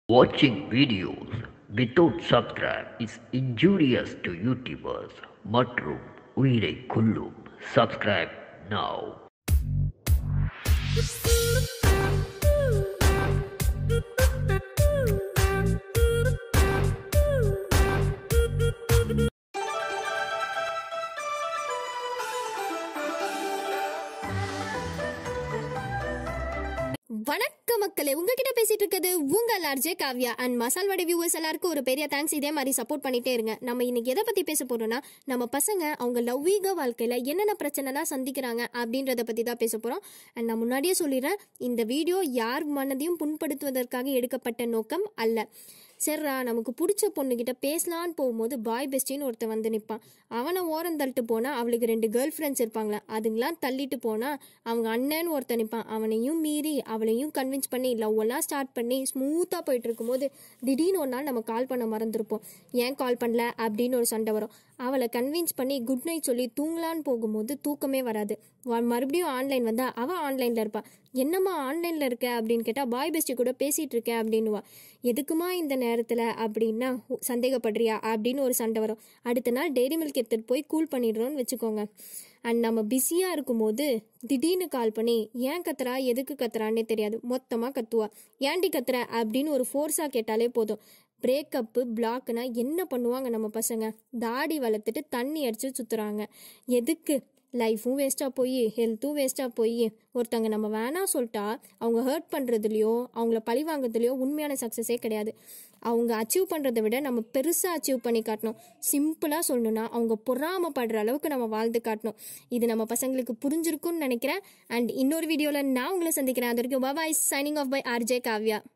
Watching videos without subscribe is injurious to YouTubers மற்றும் உயிரை கொல்லும் subscribe now வணக்கம் மக்களே உங்ககிட்ட பேசிட்டு இருக்கிறது உங்கள் ஆர்ஜே காவ்யா அண்ட் மசால் வடை வியூவர்ஸ் எல்லாருக்கும் ஒரு பெரிய தேங்க்ஸ் இதே மாதிரி சப்போர்ட் பண்ணிட்டே இருங்க நம்ம இன்னைக்கு எதை பத்தி பேச போறோம்னா நம்ம பசங்க அவங்க லவ்வீக வாழ்க்கையில என்னென்ன பிரச்சனைலாம் சந்திக்கிறாங்க அப்படின்றத பத்தி தான் பேச போறோம் அண்ட் நான் முன்னாடியே சொல்லிடுறேன் இந்த வீடியோ யார் மனதையும் புண்படுத்துவதற்காக எடுக்கப்பட்ட நோக்கம் அல்ல சரிடா நமக்கு பிடிச்ச பொண்ணுகிட்ட பேசலான்னு போகும்போது பாய் பெஸ்டின்னு ஒருத்தன் வந்து நிற்பான் அவனை ஓரம் தள்ளிட்டு போனால் அவளுக்கு ரெண்டு கேர்ள் ஃப்ரெண்ட்ஸ் இருப்பாங்களா அதுங்களாம் தள்ளிட்டு போனால் அவங்க அண்ணன் ஒருத்தன் நிற்பான் அவனையும் மீறி அவளையும் கன்வின்ஸ் பண்ணி லவ் எல்லாம் ஸ்டார்ட் பண்ணி ஸ்மூத்தாக போயிட்டு இருக்கும்போது திடீர்னு ஒரு நாள் நம்ம கால் பண்ண மறந்துருப்போம் ஏன் கால் பண்ணல அப்படின்னு ஒரு சண்டை வரும் அவளை கன்வின்ஸ் பண்ணி குட் நைட் சொல்லி தூங்கலான்னு போகும்போது தூக்கமே வராது வ- மறுபடியும் ஆன்லைன் வந்தா அவள் ஆன்லைனில் இருப்பா என்னம்மா ஆன்லைனில் இருக்க அப்படின்னு கேட்டால் பாய் பெஸ்டி கூட பேசிகிட்டு இருக்கேன் அப்படின்னுவா எதுக்குமா இந்த நேரத்தில் அப்படின்னா "உ- சந்தேகப்படுறியா அப்படின்னு ஒரு சண்டை வரும் அடுத்த நாள் டெய்ரி மில்க் எடுத்துகிட்டு போய் கூல் பண்ணிடுறோம்னு வச்சுக்கோங்க அண்ட் நம்ம பிஸியாக இருக்கும்போது திடீர்னு கால் பண்ணி ஏன் கத்துறா எதுக்கு கத்துறான்னே தெரியாது மொத்தமாக கத்துவா ஏன்டி கத்துற அப்படின்னு ஒரு ஃபோர்ஸாக கேட்டாலே போதும் பிரேக்கப்பு பிளாக்னா என்ன பண்ணுவாங்க நம்ம பசங்க தாடி வளர்த்துட்டு தண்ணி அடிச்சு சுற்றுறாங்க எதுக்கு லைஃபும் வேஸ்ட்டாக போய் ஹெல்த்தும் வேஸ்ட்டாக போய் ஒருத்தவங்க நம்ம வேணாம் சொல்லிட்டா அவங்க ஹர்ட் பண்ணுறதுலையோ அவங்கள பழி வாங்குறதுலையோ உண்மையான சக்ஸஸே கிடையாது அவங்க அச்சீவ் பண்ணுறதை விட நம்ம பெருசாக அச்சீவ் பண்ணி காட்டணும் சிம்பிளாக சொல்லணும்னா அவங்க பொறாமப்படுற அளவுக்கு நம்ம வாழ்ந்து காட்டணும் இது நம்ம பசங்களுக்கு புரிஞ்சிருக்கும்னு நினைக்கிறேன் அண்ட் இன்னொரு வீடியோவில் நான் உங்களை சந்திக்கிறேன் அது வரைக்கும் bye signing off by RJ Kavya